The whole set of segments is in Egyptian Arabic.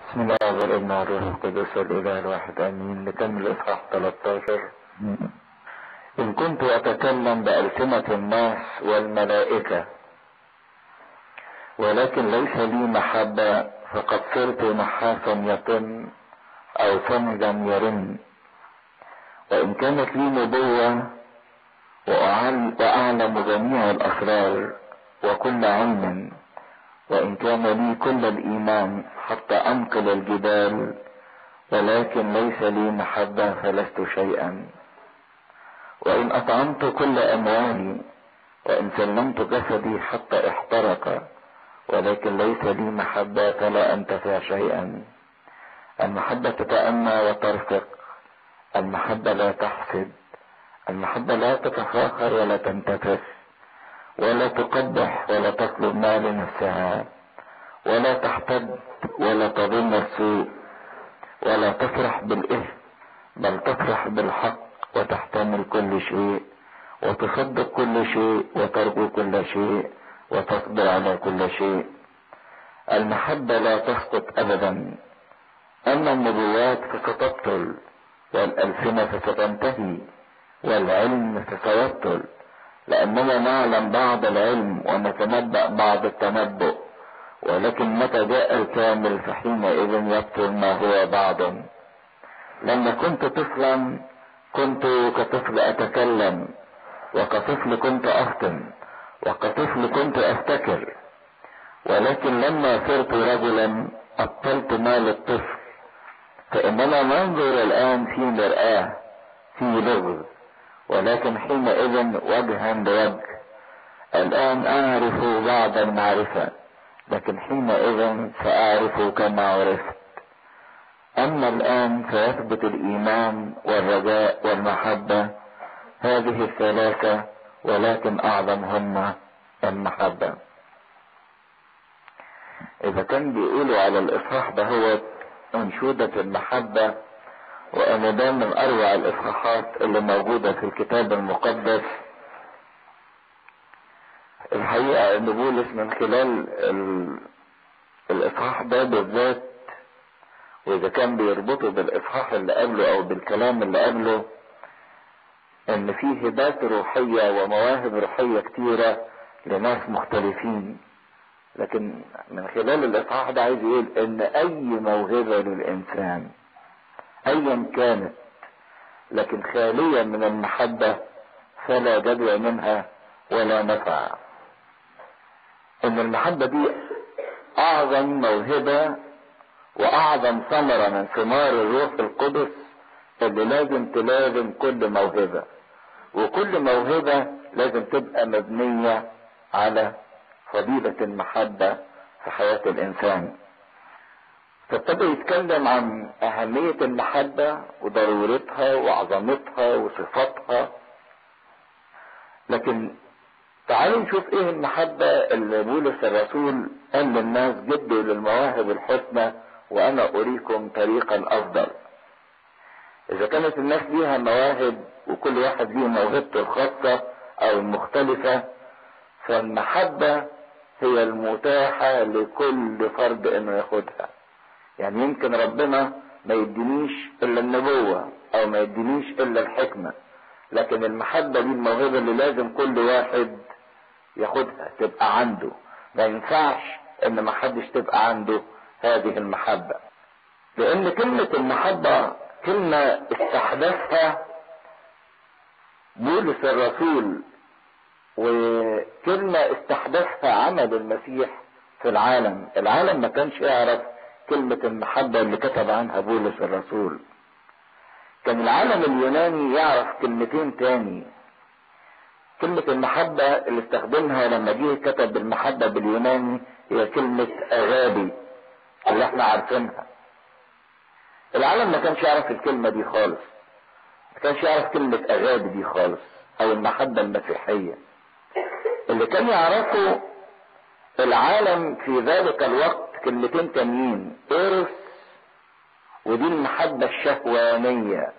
بسم الله والابن والروح القدس والاله الواحد امين نكمل اصحاح 13 ان كنت اتكلم بالسنه الناس والملائكه ولكن ليس لي محبه فقد صرت نحاسا يطن او سنجا يرن وان كانت لي نبوه واعلم جميع الاسرار وكل علم وإن كان لي كل الإيمان حتى أنقل الجبال ولكن ليس لي محبة فلست شيئا وإن أطعمت كل أموالي وإن سلمت جسدي حتى احترق ولكن ليس لي محبة فلا أنتفع شيئا المحبة تتأنى وترفق المحبة لا تحسد المحبة لا تتفاخر ولا تنتفس ولا تقبح ولا تطلب ما لنفسها ولا تحتد ولا تظن السوء ولا تفرح بالإثم بل تفرح بالحق وتحتمل كل شيء وتصدق كل شيء وترجو كل شيء وتصبر على كل شيء المحبة لا تسقط أبدا أما النبوات فستبطل والألسنة فستنتهي والعلم فسيبطل لأننا نعلم بعض العلم ونتنبأ بعض التنبؤ ولكن متى جاء الكامل فحينئذ يبطل ما هو بعض لما كنت طفلا كنت كطفل أتكلم وكطفل كنت أفطن وكطفل كنت أفتكر ولكن لما صرت رجلا أبطلت مال الطفل فإننا ننظر الآن في مرآة في لغز ولكن حينئذ وجها لوجه الآن أعرف بعض المعرفة لكن حينئذ سأعرف كما عرفت أما الآن فيثبت الإيمان والرجاء والمحبة هذه الثلاثة ولكن أعظمهن المحبة إذا كان بيقولوا على الإصحاح ده هو أنشودة المحبة وأن ده من أروع الإصحاحات اللي موجودة في الكتاب المقدس الحقيقة إن بولس من خلال الإصحاح ده بالذات وإذا كان بيربطه بالإصحاح اللي قبله أو بالكلام اللي قبله إن فيه هبات روحية ومواهب روحية كتيرة لناس مختلفين لكن من خلال الإصحاح ده عايز يقول إن أي موهبة للإنسان ايا كانت لكن خاليا من المحبة فلا جدوى منها ولا نفع ان المحبة دي اعظم موهبة واعظم ثمرة من ثمار الروح القدس اللي لازم تلازم كل موهبة وكل موهبة لازم تبقى مبنية على فضيلة المحبة في حياة الانسان فابتدى يتكلم عن أهمية المحبة وضرورتها وعظمتها وصفاتها لكن تعالوا نشوف ايه المحبة اللي بولس الرسول قال للناس جدوا للمواهب الحسنى وانا اريكم طريقا افضل اذا كانت الناس ليها مواهب وكل واحد ليه موهبته الخاصة او المختلفة فالمحبة هي المتاحة لكل فرد انه ياخدها يعني يمكن ربنا ما يدينيش الا النبوة او ما يدينيش الا الحكمة لكن المحبة دي الموهبة اللي لازم كل واحد ياخدها تبقى عنده ما ينفعش ان ما حدش تبقى عنده هذه المحبة لان كلمة المحبة كلمة استحدثها بولس الرسول وكلمة استحدثها عمل المسيح في العالم العالم ما كانش يعرف كلمة المحبة اللي كتب عنها بولس الرسول كان العالم اليوناني يعرف كلمتين تاني كلمة المحبة اللي استخدمها لما جه كتب المحبة باليوناني هي كلمة أغابي اللي احنا عارفينها العالم ما كانش يعرف الكلمة دي خالص ما كانش يعرف كلمة أغابي دي خالص أو المحبة المسيحية اللي كان يعرفه العالم في ذلك الوقت كلمتين تانيين ايرس ودي المحبة الشهوانية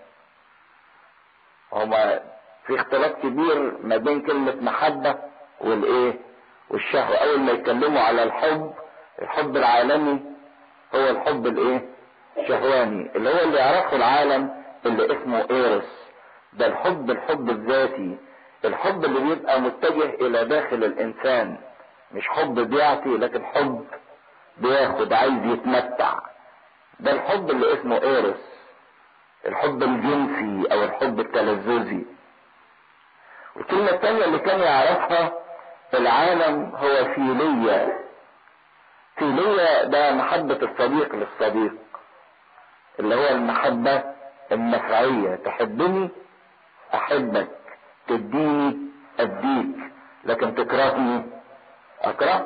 هما في اختلاف كبير ما بين كلمة محبة والايه والشهوة اول ما يتكلموا على الحب الحب العالمي هو الحب الايه شهواني اللي هو اللي يعرفه العالم اللي اسمه ايرس ده الحب الحب الذاتي الحب اللي بيبقى متجه الى داخل الانسان مش حب بيعطي لكن حب بياخد عايز يتمتع ده الحب اللي اسمه ايرس الحب الجنسي او الحب التلذذي والكلمة الثانية اللي كان يعرفها العالم هو فيلية فيلية ده محبة الصديق للصديق اللي هو المحبة النفعية تحبني احبك تديني اديك لكن تكرهني اكرهك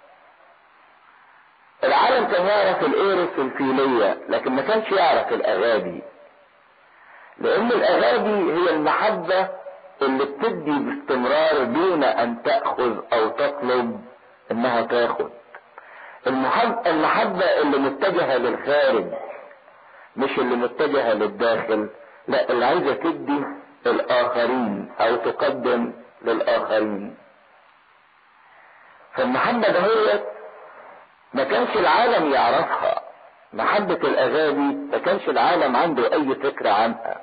العالم كان يعرف الايرس الفيلية لكن ما كانش يعرف الاغابي لان الاغابي هي المحبة اللي بتدي باستمرار دون ان تأخذ او تطلب انها تاخد المحب المحبة اللي متجهة للخارج مش اللي متجهة للداخل لا اللي عايزة تدي الاخرين او تقدم للاخرين فالمحبة دهيت ما كانش العالم يعرفها محبة الاغاني ما كانش العالم عنده اي فكرة عنها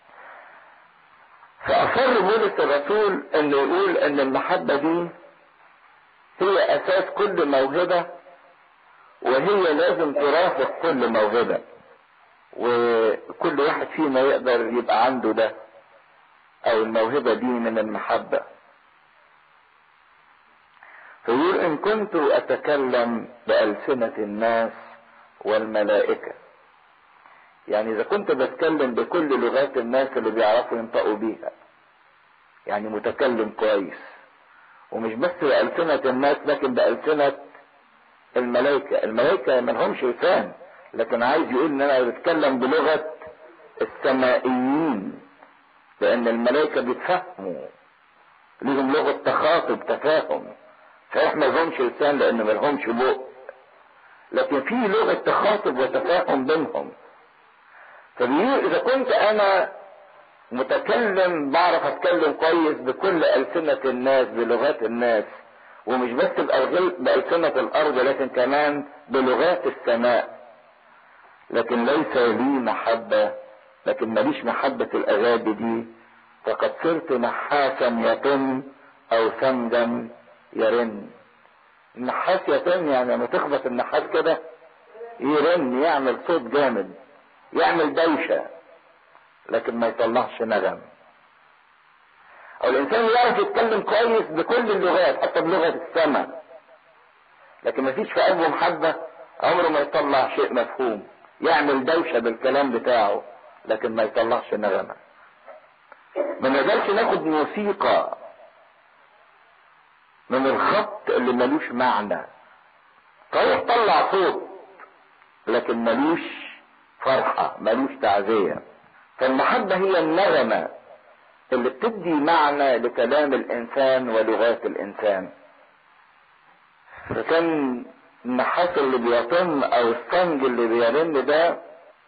فاصر بولس الرسول انه يقول ان المحبة دي هي اساس كل موهبة وهي لازم ترافق كل موهبة وكل واحد فينا يقدر يبقى عنده ده او الموهبة دي من المحبة فيقول ان كنت اتكلم بألسنة الناس والملائكة يعني اذا كنت بتكلم بكل لغات الناس اللي بيعرفوا ينطقوا بيها يعني متكلم كويس ومش بس بألسنة الناس لكن بألسنة الملائكة الملائكة ملهمش لسان لكن عايز يقول ان انا بتكلم بلغة السمائيين لان الملائكة بيتفهموا ليهم لغة تخاطب تفاهم فاحنا لهمش لسان لان ملهمش بق لكن في لغة تخاطب وتفاهم بينهم فبيقول اذا كنت انا متكلم بعرف اتكلم كويس بكل ألسنة الناس بلغات الناس ومش بس بألسنة الأرض لكن كمان بلغات السماء لكن ليس لي محبة لكن ماليش محبة الأغابي دي فقد صرت نحاسا يتم أو سنجا يرن النحاس يتم يعني لما تخبط النحاس كده يرن يعمل صوت جامد يعمل دوشة لكن ما يطلعش نغم او الانسان يعرف يتكلم كويس بكل اللغات حتى بلغة السماء لكن ما فيش في قلبه محبة عمره ما يطلع شيء مفهوم يعمل دوشة بالكلام بتاعه لكن ما يطلعش نغمة ما نقدرش ناخد موسيقى من الخط اللي ملوش معنى صحيح طلع صوت لكن ملوش فرحة ملوش تعزية فالمحبة هي النغمة اللي بتدي معنى لكلام الإنسان ولغات الإنسان فكان النحاس اللي بيطم أو الصنج اللي بيرن ده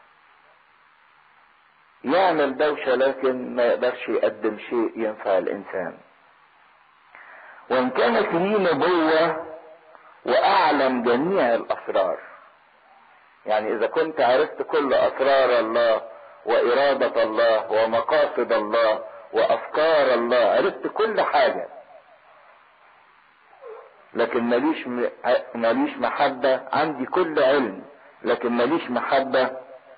يعمل دوشة لكن ما يقدرش يقدم شيء ينفع الإنسان وإن كانت لي نبوة وأعلم جميع الأسرار يعني إذا كنت عرفت كل أسرار الله وإرادة الله ومقاصد الله وأفكار الله عرفت كل حاجة لكن ماليش ماليش محبة عندي كل علم لكن ماليش محبة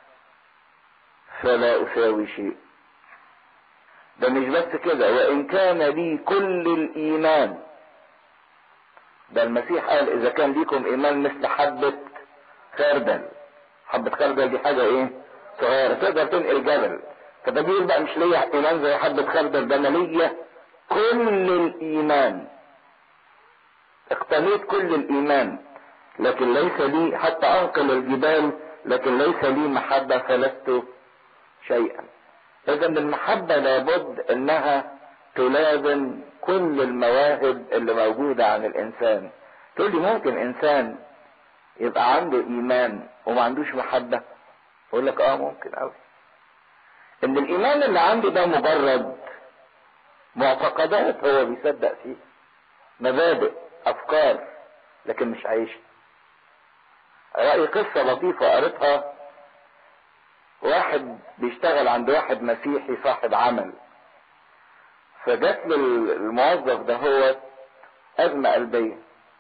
فلا أساوي شيء ده مش بس كده وإن كان لي كل الإيمان ده المسيح قال إذا كان ليكم إيمان مثل حبة خردل حبة خردل دي حاجة إيه؟ صغيرة تقدر تنقل جبل فده بيقول بقى مش ليا إيمان زي حبة خردل ده أنا ليا كل الإيمان اقتنيت كل الإيمان لكن ليس لي حتى أنقل الجبال لكن ليس لي محبة فلست شيئا اذا المحبة لابد انها تلازم كل المواهب اللي موجودة عن الانسان تقول لي ممكن انسان يبقى عنده ايمان وما عندوش محبة اقول لك اه ممكن اوي ان الايمان اللي عنده ده مجرد معتقدات هو بيصدق فيها مبادئ افكار لكن مش عايش رأي قصة لطيفة قريتها واحد بيشتغل عند واحد مسيحي صاحب عمل فجات له الموظف ده هو أزمة قلبية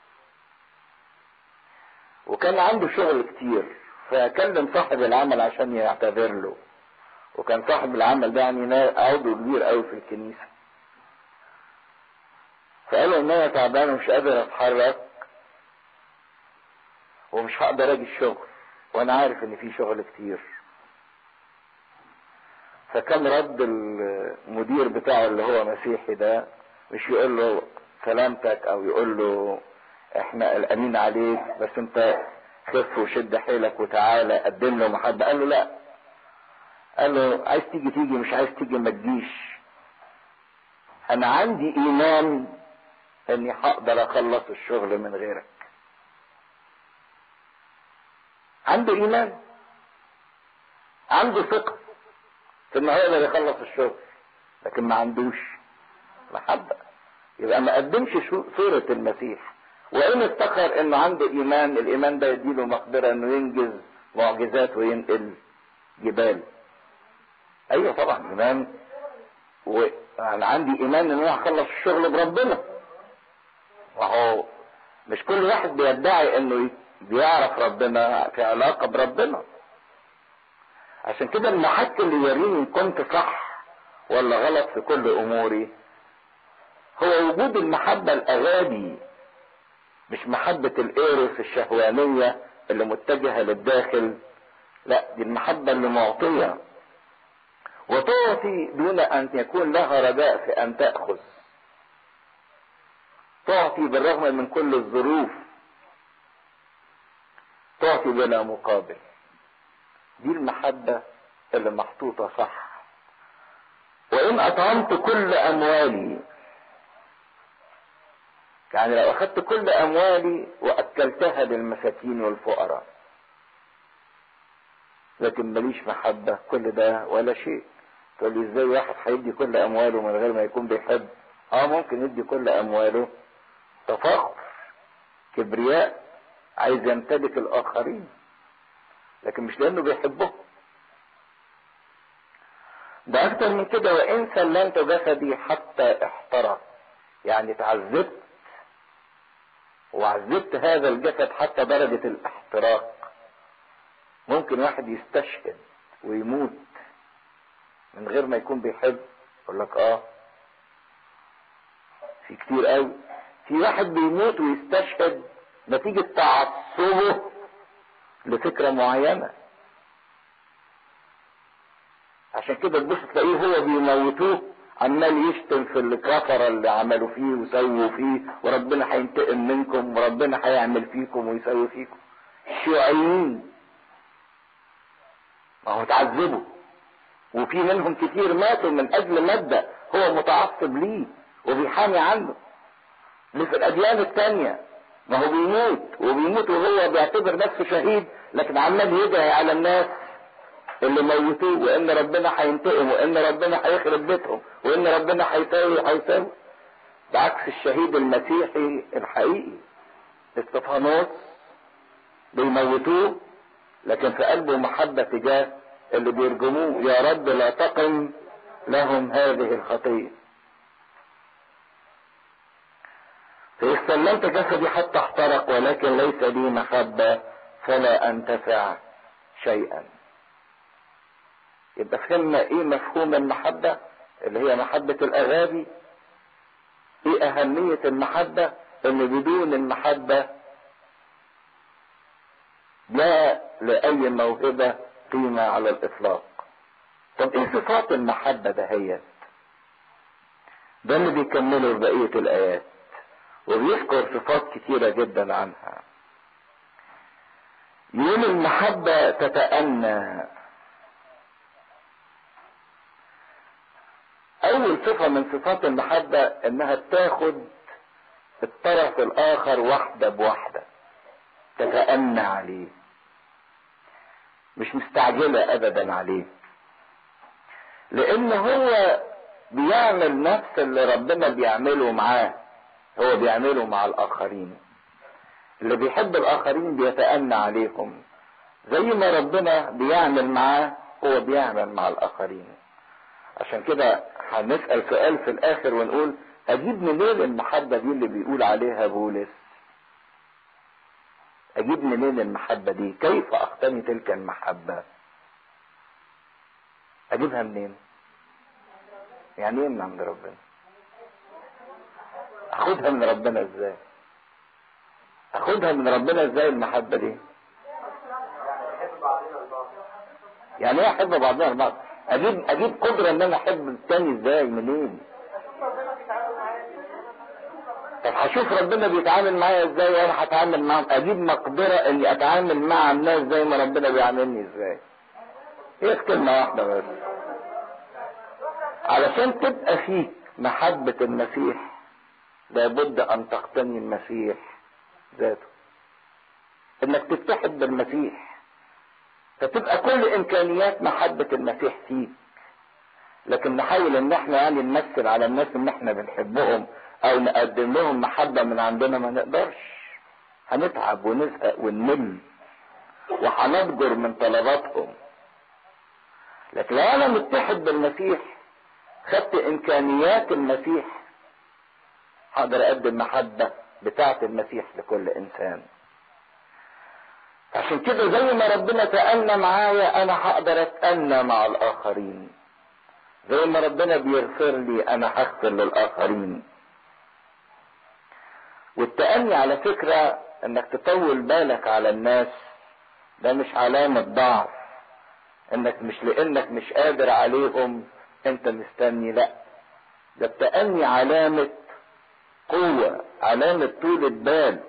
وكان عنده شغل كتير فكلم صاحب العمل عشان يعتذر له وكان صاحب العمل ده يعني عضو كبير قوي في الكنيسة فقال له ان انا تعبان ومش قادر اتحرك ومش هقدر اجي الشغل وانا عارف ان في شغل كتير فكان رد المدير بتاعه اللي هو مسيحي ده مش يقول له سلامتك او يقول له احنا قلقانين عليك بس انت خف وشد حيلك وتعالى قدم له محبه قال له لا قال له عايز تيجي تيجي مش عايز تيجي ما تجيش انا عندي ايمان اني هقدر اخلص الشغل من غيرك عنده ايمان عنده ثقه في انه هيقدر يخلص الشغل لكن ما عندوش محبه يبقى ما قدمش صوره المسيح وان افتخر انه عنده ايمان الايمان ده يديله مقدره انه ينجز معجزات وينقل جبال ايوه طبعا ايمان وانا عندي ايمان ان انا هخلص الشغل بربنا وهو مش كل واحد بيدعي انه بيعرف ربنا في علاقه بربنا عشان كده المحك اللي يوريني ان كنت صح ولا غلط في كل اموري هو وجود المحبه الاغابي مش محبه الايروس الشهوانيه اللي متجهه للداخل لا دي المحبه اللي معطيه وتعطي دون ان يكون لها رجاء في ان تاخذ تعطي بالرغم من كل الظروف تعطي بلا مقابل دي المحبة اللي محطوطة صح وإن أطعمت كل أموالي يعني لو أخذت كل أموالي وأكلتها للمساكين والفقراء لكن ماليش محبة كل ده ولا شيء تقول لي ازاي واحد هيدي كل أمواله من غير ما يكون بيحب اه ممكن يدي كل أمواله تفاخر كبرياء عايز يمتلك الآخرين لكن مش لانه بيحبه ده اكتر من كده وان سلمت جسدي حتى احترق يعني تعذبت وعذبت هذا الجسد حتى درجة الاحتراق ممكن واحد يستشهد ويموت من غير ما يكون بيحب يقول لك اه في كتير قوي في واحد بيموت ويستشهد نتيجة تعصبه لفكرة معينة عشان كده تبص تلاقيه هو بيموتوه عمال يشتم في الكفرة اللي عملوا فيه وسووا فيه وربنا هينتقم منكم وربنا هيعمل فيكم ويسوي فيكم الشيوعيين ما هو تعذبوا وفي منهم كتير ماتوا من اجل مادة هو متعصب ليه وبيحامي عنه اللي في الاديان التانية ما هو بيموت وبيموت وهو بيعتبر نفسه شهيد لكن عمال يدعي على الناس اللي موتوه وان ربنا هينتقم وان ربنا هيخرب بيتهم وان ربنا هيساوي وهيساوي بعكس الشهيد المسيحي الحقيقي استفانوس بيموتوه لكن في قلبه محبة تجاه اللي بيرجموه يا رب لا تقم لهم هذه الخطيه فاستلمت جسدي حتى احترق ولكن ليس لي محبة فلا انتفع شيئا يبقى فهمنا ايه مفهوم المحبة اللي هي محبة الاغابي ايه اهمية المحبة ان بدون المحبة لا لأي موهبة قيمة على الإطلاق طب ايه صفات المحبة دهيت ده اللي بيكمله بقية الآيات وبيذكر صفات كتيرة جدا عنها يقول المحبة تتأنى أول صفة من صفات المحبة إنها تاخد الطرف الآخر واحدة بواحدة تتأنى عليه مش مستعجلة أبدا عليه لأن هو بيعمل نفس اللي ربنا بيعمله معاه هو بيعمله مع الآخرين اللي بيحب الاخرين بيتأنى عليهم زي ما ربنا بيعمل معاه هو بيعمل مع الاخرين عشان كده هنسأل سؤال في الاخر ونقول اجيب منين المحبة دي اللي بيقول عليها بولس اجيب منين المحبة دي كيف اقتني تلك المحبة اجيبها منين يعني ايه من عند ربنا اخدها من ربنا ازاي اخدها من ربنا ازاي المحبة دي يعني ايه احب بعضنا البعض اجيب اجيب قدرة ان انا احب التاني ازاي منين طب هشوف ربنا بيتعامل معايا ازاي وانا هتعامل معاهم اجيب مقدرة اني اتعامل مع الناس زي ما ربنا بيعاملني ازاي هي كلمة واحدة بس علشان تبقى فيك محبة المسيح لابد ان تقتني المسيح ذاته انك تتحد بالمسيح فتبقى كل امكانيات محبة المسيح فيك لكن نحاول ان احنا يعني نمثل على الناس ان احنا بنحبهم او نقدم لهم محبة من عندنا ما نقدرش هنتعب ونزهق ونمل وهنضجر من طلباتهم لكن لو انا متحد بالمسيح خدت امكانيات المسيح هقدر اقدم محبة بتاعة المسيح لكل انسان عشان كده زي ما ربنا تأنى معايا انا هقدر اتأنى مع الاخرين زي ما ربنا بيغفر لي انا هغفر للاخرين والتأني على فكرة انك تطول بالك على الناس ده مش علامة ضعف انك مش لانك مش قادر عليهم انت مستني لا ده التأني علامة قوة علامة طولة بال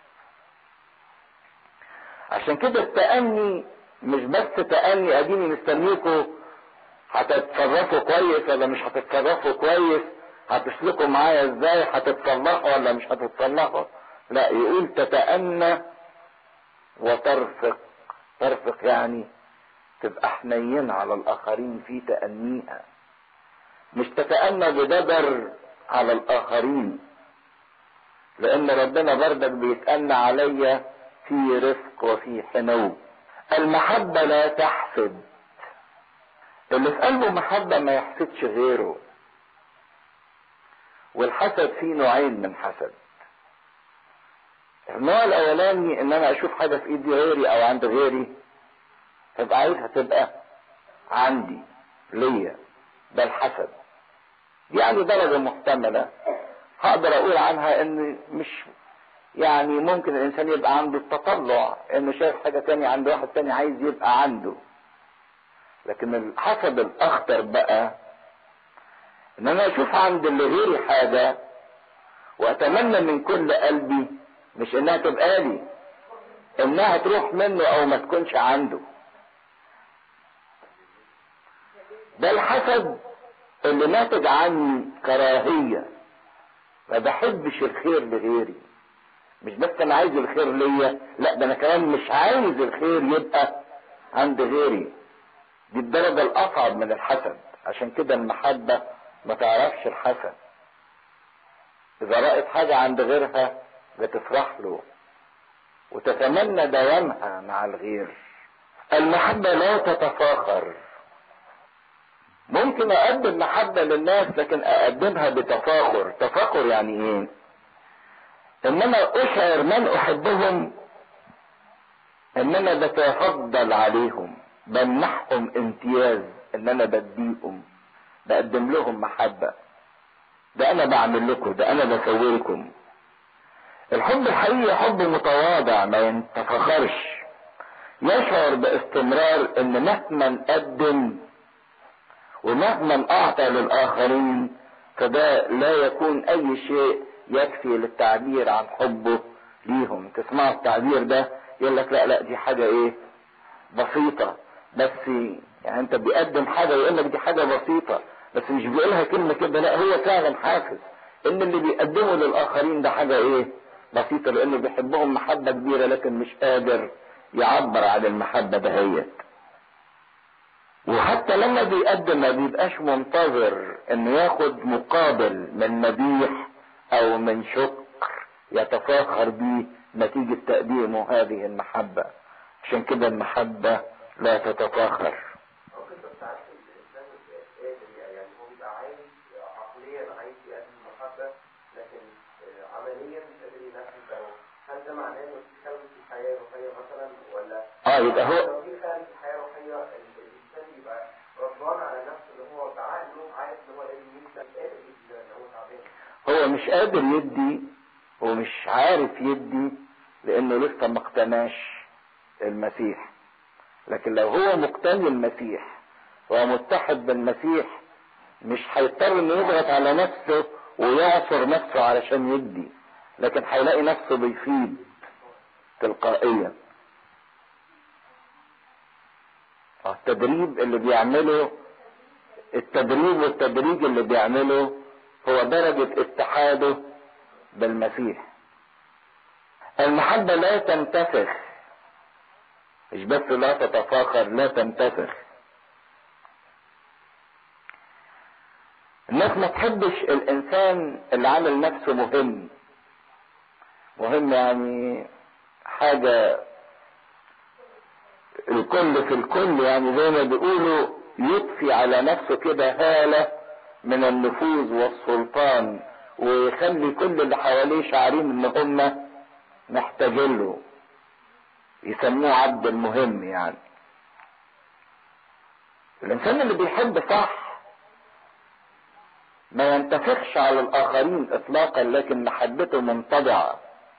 عشان كده التأني مش بس تأني اديني مستنيكوا هتتصرفوا كويس ولا مش هتتصرفوا كويس هتسلكوا معايا ازاي هتتصلحوا ولا مش هتتصلحوا لا يقول تتأنى وترفق ترفق يعني تبقى حنين على الاخرين في تأنيها مش تتأنى بدبر على الاخرين لان ربنا بردك بيتأنى عليا في رفق وفي حنو المحبة لا تحسد اللي في قلبه محبة ما يحسدش غيره والحسد فيه نوعين من حسد النوع الاولاني ان انا اشوف حاجة في ايدي غيري او عند غيري فابقى عايزها تبقى عندي ليا ده الحسد يعني درجة محتملة هقدر اقول عنها ان مش يعني ممكن الانسان يبقى عنده التطلع انه شايف حاجة تانية عند واحد تاني عايز يبقى عنده لكن الحسد الاخطر بقى ان انا اشوف عند اللي غيري حاجة واتمنى من كل قلبي مش انها تبقى لي انها تروح منه او ما تكونش عنده ده الحسد اللي ناتج عن كراهية ما بحبش الخير لغيري مش بس انا عايز الخير ليا لا ده انا كمان مش عايز الخير يبقى عند غيري دي الدرجة الاصعب من الحسد عشان كده المحبة ما تعرفش الحسد اذا رأت حاجة عند غيرها بتفرح له وتتمنى دوامها مع الغير المحبة لا تتفاخر ممكن اقدم محبة للناس لكن اقدمها بتفاخر تفاخر يعني ايه انما اشعر من احبهم ان انا بتفضل عليهم بمنحهم امتياز ان انا بديهم بقدم لهم محبة ده انا بعمل لكم ده انا بسوي لكم الحب الحقيقي حب متواضع ما يتفخرش يشعر باستمرار ان مهما نقدم ومهما اعطى للاخرين فده لا يكون اي شيء يكفي للتعبير عن حبه ليهم تسمعوا التعبير ده يقول لك لا لا دي حاجة ايه بسيطة بس يعني انت بيقدم حاجة يقول لك دي حاجة بسيطة بس مش بيقولها كلمة كده لا هو فعلا حاسس ان اللي بيقدمه للاخرين ده حاجة ايه بسيطة لانه بيحبهم محبة كبيرة لكن مش قادر يعبر عن المحبة دهيت وحتى لما بيقدم ما بيبقاش منتظر انه ياخد مقابل من مديح او من شكر يتفاخر بيه نتيجة تقديمه هذه المحبة عشان كده المحبة لا تتفاخر ممكن تستعرف الانسان قادر يعني يعني هو بيبقى عايز عقليا عايز يقدم محبه لكن آه، عمليا مش قادر ينفذ ده هل ده معناه انه في خلل في الحياه الروحيه مثلا ولا اه يبقى هو لو في خلل في الحياه الروحيه ال- الانسان بيبقى غضبان على نفسه اللي هو بعقله عارف ان هو لازم يكسب قادر يدي ان هو تعبان هو مش قادر يدي ومش عارف يدي لانه لسه ما اقتناش المسيح لكن لو هو مقتني المسيح ومتحد بالمسيح مش هيضطر انه يضغط على نفسه ويعصر نفسه علشان يدي لكن هيلاقي نفسه بيفيد تلقائيا آه، التدريب اللي بيعمله التدريب والتدريج اللي بيعمله هو درجة اتحاده بالمسيح المحبة لا تنتفخ مش بس لا تتفاخر لا تنتفخ الناس ما تحبش الانسان اللي عامل نفسه مهم مهم يعني حاجة الكل في الكل يعني زي ما بيقولوا يضفي على نفسه كده هالة من النفوذ والسلطان ويخلي كل اللي حواليه شعارين ان هم محتاجين له يسموه عبد المهم يعني الانسان اللي بيحب صح ما ينتفخش على الاخرين اطلاقا لكن محبته منطبعه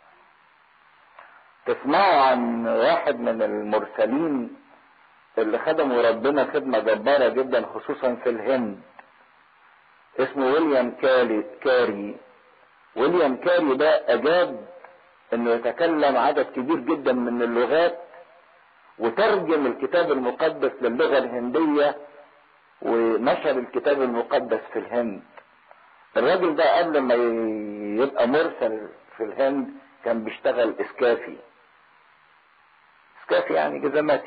تسمعوا عن واحد من المرسلين اللي خدموا ربنا خدمه جباره جدا خصوصا في الهند اسمه ويليام كاري كاري ويليام كاري ده اجاب انه يتكلم عدد كبير جدا من اللغات وترجم الكتاب المقدس للغه الهنديه ونشر الكتاب المقدس في الهند الراجل ده قبل ما يبقى مرسل في الهند كان بيشتغل اسكافي اسكافي يعني جزماتي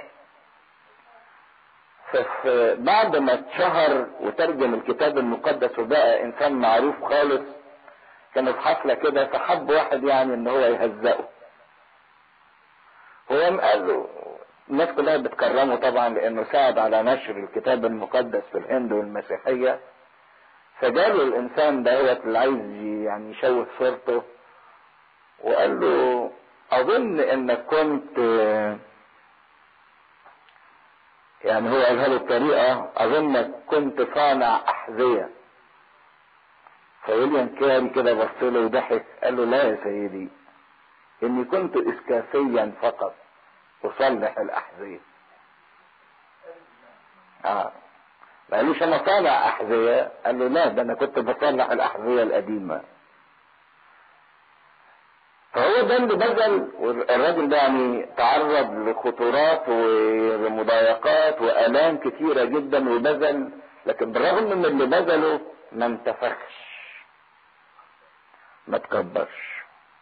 فبعد ما اتشهر وترجم الكتاب المقدس وبقى انسان معروف خالص كانت حفلة كده فحب واحد يعني ان هو يهزقه هو قام قال له الناس كلها بتكرمه طبعا لانه ساعد على نشر الكتاب المقدس في الهند والمسيحية فجاله الانسان دوت اللي عايز يعني يشوه صورته وقال له اظن انك كنت يعني هو قالها له بطريقة اظنك كنت صانع احذية فويليام كاري كده بص له وضحك قال له لا يا سيدي اني كنت اسكافيا فقط اصلح الاحذية اه ما قالوش انا صانع احذية قال له لا ده انا كنت بصلح الاحذية القديمة فهو ده اللي بذل والراجل ده يعني تعرض لخطورات ومضايقات والام كثيره جدا وبذل لكن بالرغم من اللي بذله ما انتفخش ما تكبرش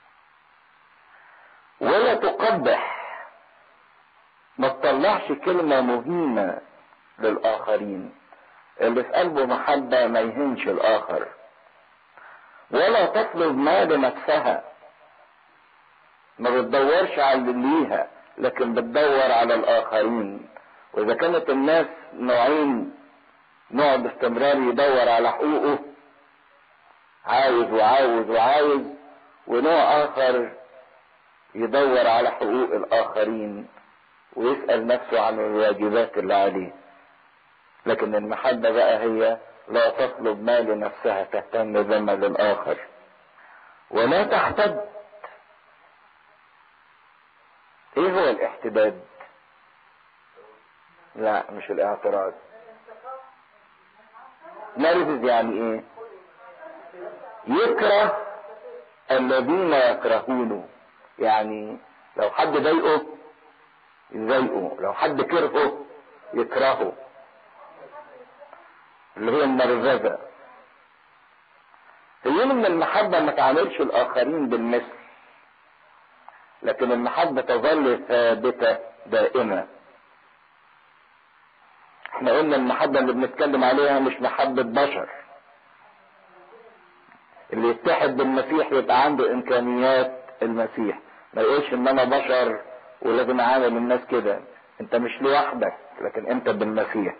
ولا تقبح ما تطلعش كلمة مهينة للآخرين اللي في قلبه محبة ما يهينش الآخر ولا تطلب ما لنفسها ما بتدورش على اللي ليها لكن بتدور على الآخرين وإذا كانت الناس نوعين نوع باستمرار يدور على حقوقه عاوز وعاوز وعاوز ونوع آخر يدور على حقوق الآخرين ويسأل نفسه عن الواجبات اللي عليه لكن المحبة بقى هي لا تطلب ما لنفسها تهتم بما للآخر ولا تحتد ايه هو الاحتداد لا مش الاعتراض نرفز يعني ايه يكره الذين يكرهونه يعني لو حد ضايقه يضايقه لو حد كرهه يكرهه اللي هي النرفزه هي من المحبه ما تعاملش الاخرين بالمثل لكن المحبه تظل ثابته دائمه احنا قلنا المحبه اللي بنتكلم عليها مش محبه بشر اللي يتحد بالمسيح يبقى عنده امكانيات المسيح ما يقولش ان انا بشر ولازم اعامل الناس كده انت مش لوحدك لكن انت بالمسيح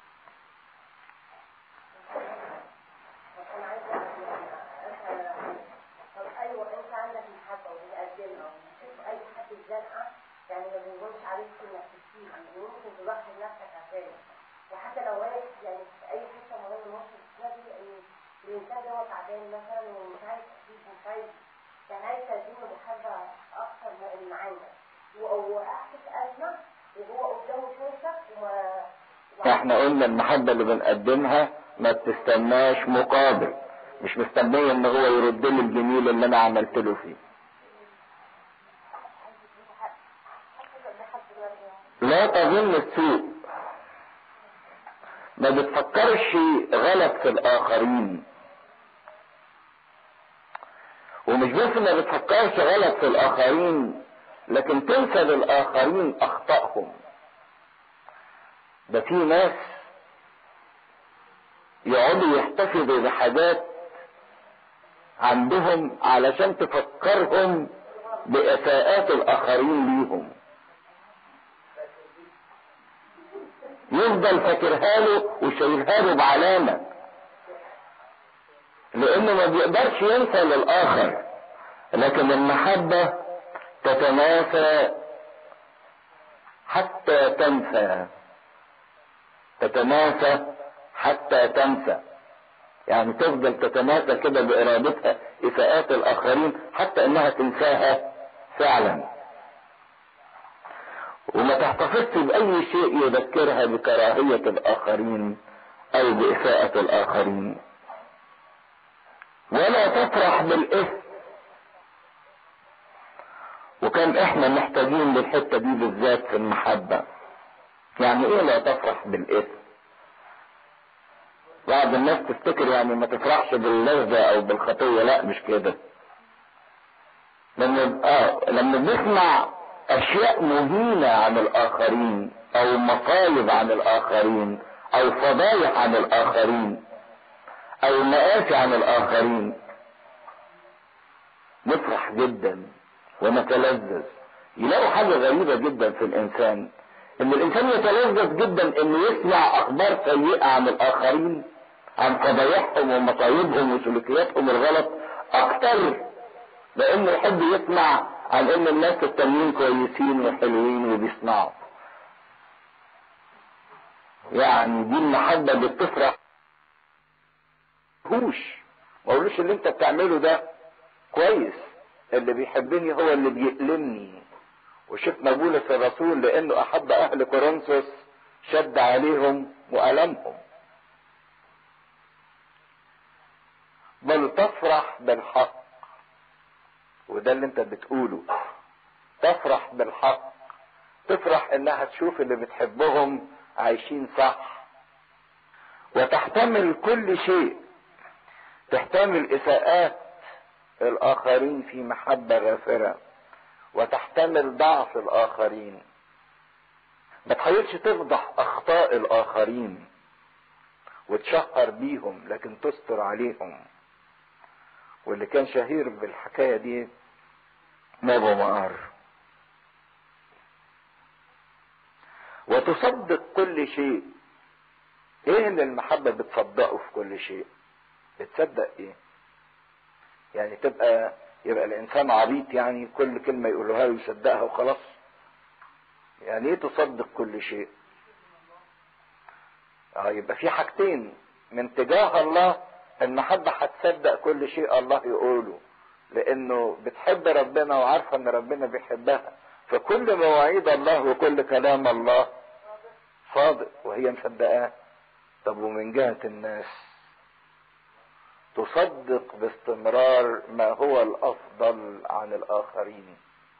انا عايزه انت طب ايوه انت عندك محبه وبتقدمها وبتشوف اي حد اتزنقه يعني ما بيقولش عليك انك تسيب يعني ممكن تضحي بنفسك عشانه وحتى لو واقف يعني في اي حته مهمه ممكن تلاقي ان الانسان ده هو تعبان مثلا ومش عايز تسيب ومش عايز يعني عايز تقدم له محبه اكتر من اللي عندك وقعت في ازمه وهو قدامه شايفك و احنا قلنا المحبة اللي بنقدمها ما بتستناش مقابل مش مستنية ان هو يرد لي الجميل اللي انا عملت له فيه لا تظن السوء ما بتفكرش غلط في الاخرين ومش بس ما بتفكرش غلط في الاخرين لكن تنسى للاخرين اخطائهم ده في ناس يقعدوا يحتفظوا بحاجات عندهم علشان تفكرهم بإساءات الآخرين ليهم يفضل فاكرها له وشايلها له بعلامة لأنه ما بيقدرش ينسى للآخر لكن المحبة تتناسى حتى تنسى تتناسى حتى تنسى يعني تفضل تتناسى كده بإرادتها إساءات الآخرين حتى إنها تنساها فعلا وما تحتفظش بأي شيء يذكرها بكراهية الآخرين أو بإساءة الآخرين ولا تفرح بالإثم وكان احنا محتاجين للحتة دي بالذات في المحبة يعني ايه لا تفرح بالاثم بعض الناس تفتكر يعني ما تفرحش باللذة او بالخطية لا مش كده لما اه لما بنسمع اشياء مهينة عن الاخرين او مصايب عن الاخرين او فضايح عن الاخرين او مآسي عن الاخرين نفرح جدا ونتلذذ يلاقوا حاجة غريبة جدا في الانسان ان الانسان يتلذذ جدا انه يسمع اخبار سيئة عن الاخرين عن قضاياهم ومصايبهم وسلوكياتهم الغلط اكتر لانه يحب يسمع عن ان الناس التانيين كويسين وحلوين وبيصنعوا يعني دي المحبة اللي بتفرح هوش ما اقولوش اللي انت بتعمله ده كويس اللي بيحبني هو اللي بيألمني وشفنا بولس الرسول لانه احب اهل كورنثوس شد عليهم والمهم بل تفرح بالحق وده اللي انت بتقوله تفرح بالحق تفرح انها تشوف اللي بتحبهم عايشين صح وتحتمل كل شيء تحتمل اساءات الاخرين في محبه غافره وتحتمل ضعف الاخرين ما تحاولش تفضح اخطاء الاخرين وتشهر بيهم لكن تستر عليهم واللي كان شهير بالحكايه دي نابو مقار وتصدق كل شيء ايه اللي المحبه بتصدقه في كل شيء بتصدق ايه يعني تبقى يبقى الانسان عبيط يعني كل كلمة يقولها له يصدقها وخلاص يعني ايه تصدق كل شيء اه يبقى في حاجتين من تجاه الله المحبة هتصدق كل شيء الله يقوله لانه بتحب ربنا وعارفة ان ربنا بيحبها فكل مواعيد الله وكل كلام الله صادق وهي مصدقاه طب ومن جهة الناس تصدق باستمرار ما هو الافضل عن الاخرين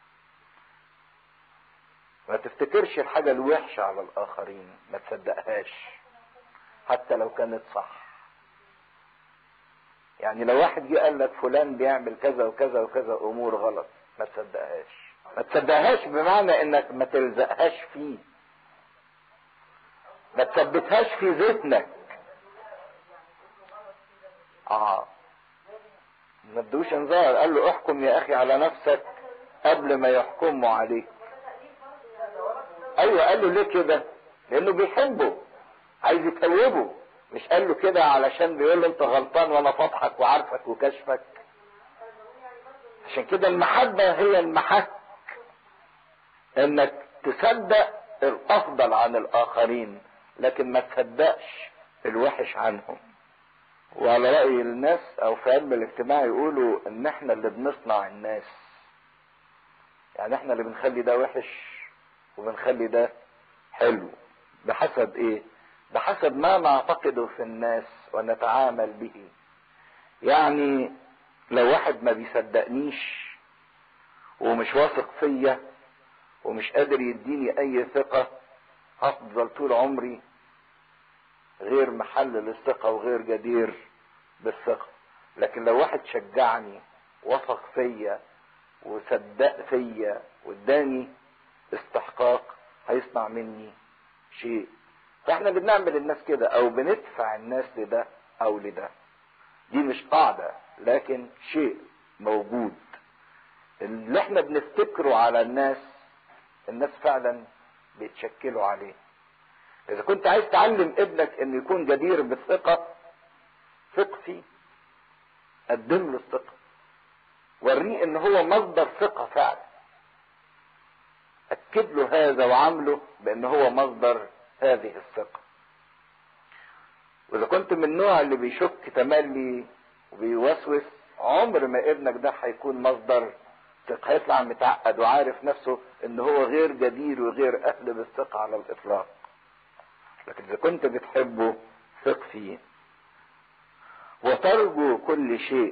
ما تفتكرش الحاجة الوحشة على الاخرين ما تصدقهاش حتى لو كانت صح يعني لو واحد جه قال لك فلان بيعمل كذا وكذا وكذا امور غلط ما تصدقهاش ما تصدقهاش بمعنى انك ما تلزقهاش فيه ما تثبتهاش في ذهنك اه ما ادوش انذار قال له احكم يا اخي على نفسك قبل ما يحكموا عليه ايوه قال له ليه كده لانه بيحبه عايز يتوبه مش قال له كده علشان بيقول له انت غلطان وانا فاضحك وعارفك وكشفك عشان كده المحبة هي المحك انك تصدق الافضل عن الاخرين لكن ما تصدقش الوحش عنهم وعلى رأي الناس او في علم الاجتماع يقولوا ان احنا اللي بنصنع الناس يعني احنا اللي بنخلي ده وحش وبنخلي ده حلو بحسب ايه بحسب ما نعتقده في الناس ونتعامل به يعني لو واحد ما بيصدقنيش ومش واثق فيا ومش قادر يديني اي ثقة هفضل طول عمري غير محل للثقة وغير جدير بالثقة لكن لو واحد شجعني وثق فيا وصدق فيا واداني استحقاق هيصنع مني شيء فاحنا اللي بنعمل الناس كده او بندفع الناس لده او لده دي مش قاعدة لكن شيء موجود اللي احنا بنفتكره على الناس الناس فعلا بيتشكلوا عليه اذا كنت عايز تعلم ابنك انه يكون جدير بالثقة ثق فيه قدم له الثقة وريه ان هو مصدر ثقة فعلا اكد له هذا وعامله بان هو مصدر هذه الثقة واذا كنت من النوع اللي بيشك تملي وبيوسوس عمر ما ابنك ده هيكون مصدر ثقة هيطلع متعقد وعارف نفسه ان هو غير جدير وغير اهل بالثقة على الاطلاق لكن اذا كنت بتحبه ثق فيه وترجو كل شيء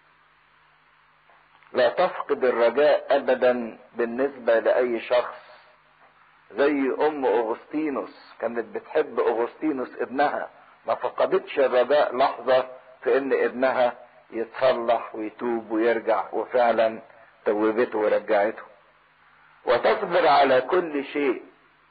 لا تفقد الرجاء ابدا بالنسبة لاي شخص زي ام اغسطينوس كانت بتحب اغسطينوس ابنها ما فقدتش الرجاء لحظة في ان ابنها يتصلح ويتوب ويرجع وفعلا توبته ورجعته وتصبر على كل شيء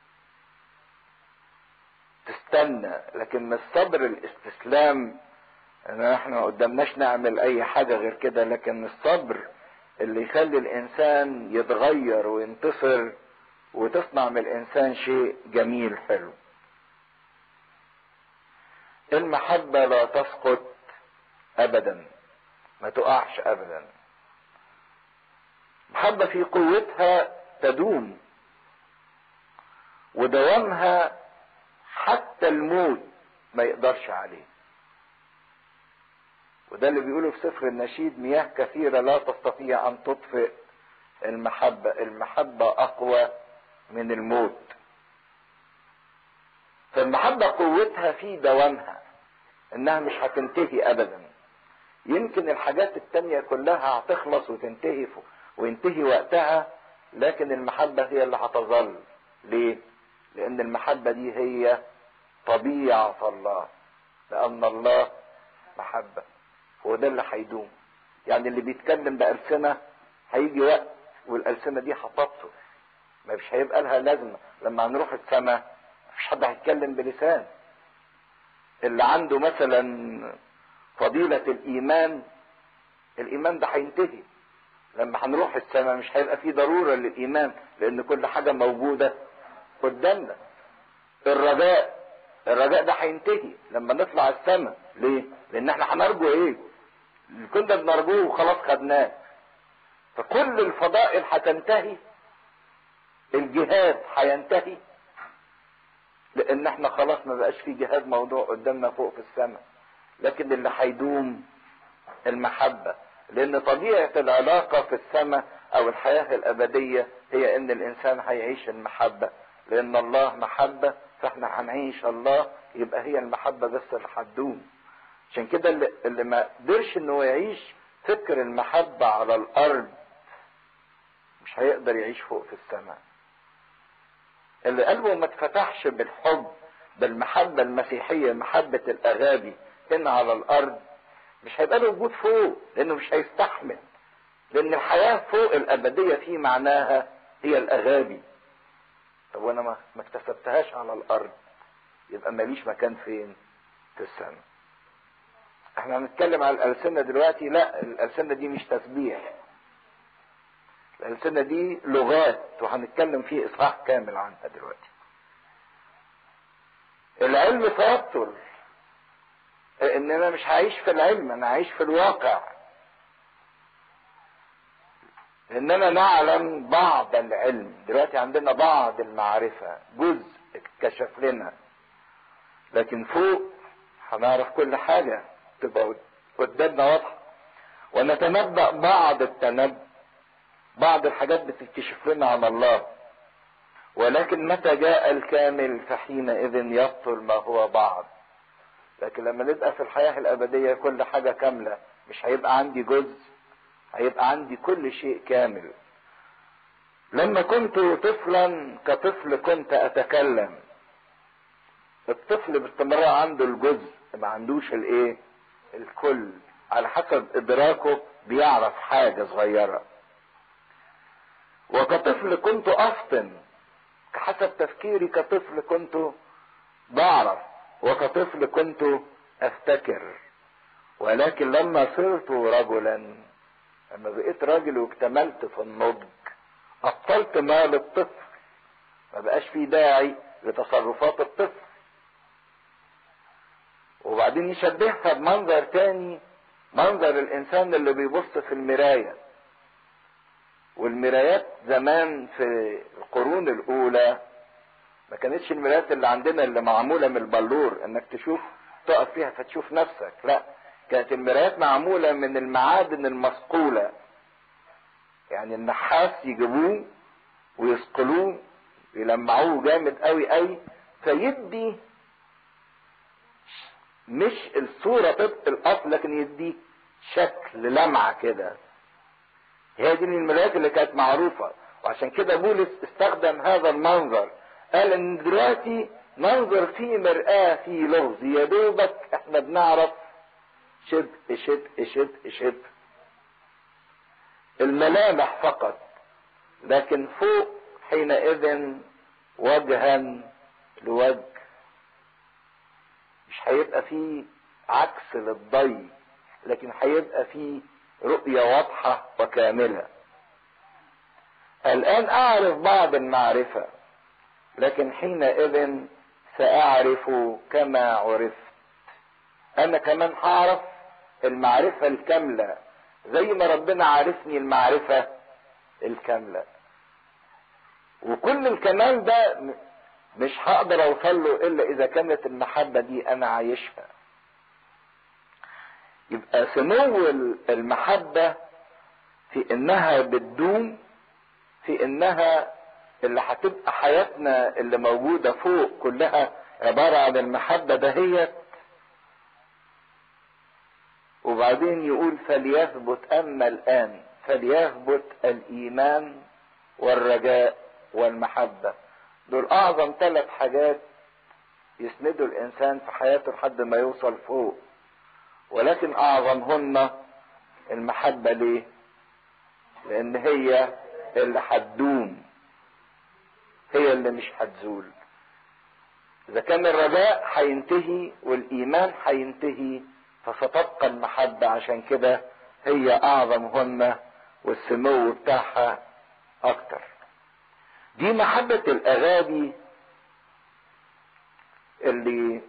تستنى لكن مش صبر الاستسلام ان احنا ما قدامناش نعمل اي حاجة غير كده لكن الصبر اللي يخلي الانسان يتغير وينتصر وتصنع من الانسان شيء جميل حلو المحبة لا تسقط ابدا ما تقعش ابدا محبة في قوتها تدوم ودوامها حتى الموت ما يقدرش عليه وده اللي بيقوله في سفر النشيد مياه كثيرة لا تستطيع أن تطفئ المحبة المحبة أقوى من الموت فالمحبة قوتها في دوامها إنها مش هتنتهي أبدا يمكن الحاجات التانية كلها هتخلص وتنتهي وينتهي وقتها لكن المحبة هي اللي هتظل ليه؟ لأن المحبة دي هي طبيعة الله لأن الله محبة هو ده اللي هيدوم يعني اللي بيتكلم بألسنة هيجي وقت والألسنة دي هتطفر ما مش هيبقى لها لازمة لما هنروح السماء مفيش حد هيتكلم بلسان اللي عنده مثلا فضيلة الإيمان الإيمان ده هينتهي لما هنروح السماء مش هيبقى فيه ضرورة للإيمان لأن كل حاجة موجودة قدامنا الرجاء الرجاء ده هينتهي لما نطلع السماء ليه؟ لأن احنا هنرجو إيه؟ اللي كنا بنرجوه وخلاص خدناه فكل الفضائل هتنتهي الجهاد هينتهي لان احنا خلاص ما بقاش في جهاد موضوع قدامنا فوق في السماء لكن اللي هيدوم المحبة لان طبيعة العلاقة في السماء او الحياة الابدية هي ان الانسان هيعيش المحبة لان الله محبة فاحنا هنعيش الله يبقى هي المحبة بس اللي هتدوم عشان كده اللي, اللي ما قدرش انه يعيش فكر المحبة على الارض مش هيقدر يعيش فوق في السماء اللي قلبه ما اتفتحش بالحب بالمحبة المسيحية محبة الأغابي هنا على الأرض مش هيبقى له وجود فوق لأنه مش هيستحمل لأن الحياة فوق الأبدية في معناها هي الأغابي طب وأنا ما ما اكتسبتهاش على الأرض يبقى ماليش مكان فين في السماء احنا هنتكلم على الألسنة دلوقتي لا الألسنة دي مش تسبيح الألسنة دي لغات وهنتكلم فيه إصحاح كامل عنها دلوقتي العلم توتر ان انا مش هعيش في العلم انا هعيش في الواقع اننا نعلم بعض العلم دلوقتي عندنا بعض المعرفة جزء اتكشف لنا لكن فوق هنعرف كل حاجة تبقى قدامنا واضحة ونتنبأ بعض التنبؤ بعض الحاجات بتتكشف لنا عن الله ولكن متى جاء الكامل فحينئذ يبطل ما هو بعض لكن لما نبقى في الحياة الأبدية كل حاجة كاملة مش هيبقى عندي جزء هيبقى عندي كل شيء كامل لما كنت طفلا كطفل كنت أتكلم الطفل باستمرار عنده الجزء ما عندوش الايه الكل على حسب ادراكه بيعرف حاجة صغيرة وكطفل كنت افطن كحسب تفكيري كطفل كنت بعرف وكطفل كنت افتكر ولكن لما صرت رجلا لما بقيت راجل واكتملت في النضج ابطلت ما للطفل ما بقاش في داعي لتصرفات الطفل وبعدين يشبهها بمنظر تاني منظر الانسان اللي بيبص في المراية والمرايات زمان في القرون الاولى ما كانتش المرايات اللي عندنا اللي معمولة من البلور انك تشوف تقف فيها فتشوف نفسك لا كانت المرايات معمولة من المعادن المصقولة يعني النحاس يجيبوه ويصقلوه يلمعوه جامد قوي قوي فيدي مش الصورة طبق الأصل لكن يديك شكل لمعة كده هي دي المرايات اللي كانت معروفة وعشان كده بولس استخدم هذا المنظر قال ان دلوقتي ننظر في مرآة في لغز يا دوبك احنا بنعرف شبه شبه شبه شبه الملامح فقط لكن فوق حينئذ وجها لوجه مش هيبقى فيه عكس للضي لكن هيبقى فيه رؤية واضحة وكاملة الآن أعرف بعض المعرفة لكن حينئذ سأعرف كما عرفت أنا كمان هعرف المعرفة الكاملة زي ما ربنا عارفني المعرفة الكاملة وكل الكمال ده مش هقدر اوصل له الا اذا كانت المحبة دي انا عايشها يبقى سمو المحبة في انها بتدوم في انها اللي هتبقى حياتنا اللي موجودة فوق كلها عبارة عن المحبة دهيت وبعدين يقول فليثبت اما الان فليثبت الايمان والرجاء والمحبة دول اعظم ثلاث حاجات يسندوا الانسان في حياته لحد ما يوصل فوق ولكن اعظمهن المحبة ليه لان هي اللي هتدوم هي اللي مش هتزول اذا كان الرجاء هينتهي والايمان هينتهي فستبقى المحبة عشان كده هي اعظمهن والسمو بتاعها اكتر دي محبة الاغاني اللي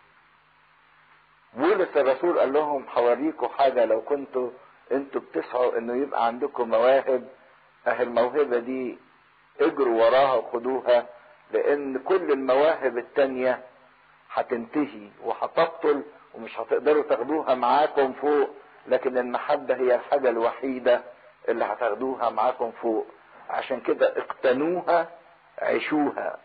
بولس الرسول قال لهم حوريكم حاجة لو كنتوا انتوا بتسعوا انه يبقى عندكم مواهب اهي الموهبة دي اجروا وراها وخدوها لان كل المواهب التانية هتنتهي وهتبطل ومش هتقدروا تاخدوها معاكم فوق لكن المحبة هي الحاجة الوحيدة اللي هتاخدوها معاكم فوق عشان كده اقتنوها عيشوها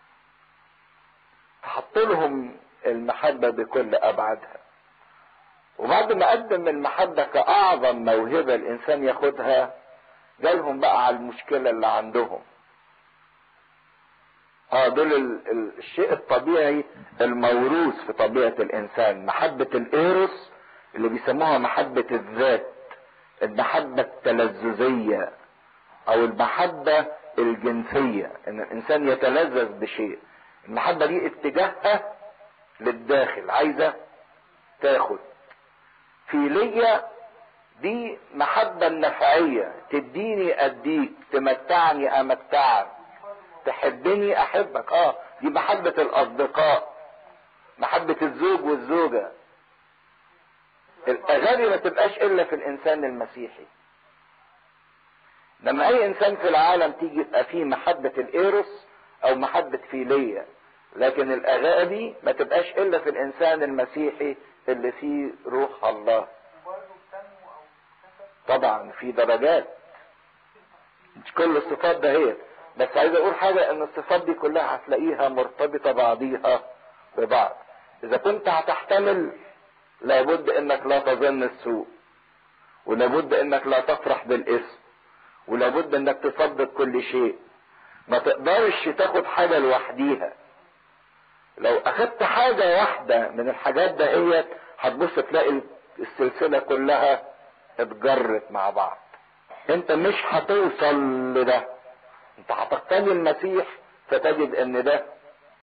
فحط لهم المحبة بكل أبعادها وبعد ما قدم المحبة كأعظم موهبة الإنسان ياخدها جالهم بقى على المشكلة اللي عندهم اه دول ال ال الشيء الطبيعي الموروث في طبيعة الإنسان محبة الإيروس اللي بيسموها محبة الذات المحبة التلذذية أو المحبة الجنسية إن الإنسان يتلذذ بشيء المحبة دي اتجاهها للداخل عايزة تاخد فيلية دي محبة النفعية تديني اديك تمتعني امتعك تحبني احبك اه دي محبة الاصدقاء محبة الزوج والزوجة الاغاني ما تبقاش الا في الانسان المسيحي لما اي انسان في العالم تيجي يبقى فيه محبة الايروس او محبة فيلية لكن الاغاني ما تبقاش الا في الانسان المسيحي اللي فيه روح الله طبعا في درجات مش كل الصفات ده هي بس عايز اقول حاجة ان الصفات دي كلها هتلاقيها مرتبطة بعضيها ببعض اذا كنت هتحتمل لابد انك لا تظن السوء ولابد انك لا تفرح بالاسم ولابد انك تصدق كل شيء ما تقدرش تاخد حاجة لوحديها لو اخدت حاجة واحدة من الحاجات دهيت هتبص تلاقي السلسلة كلها اتجرت مع بعض انت مش هتوصل لده انت هتقتني المسيح فتجد ان ده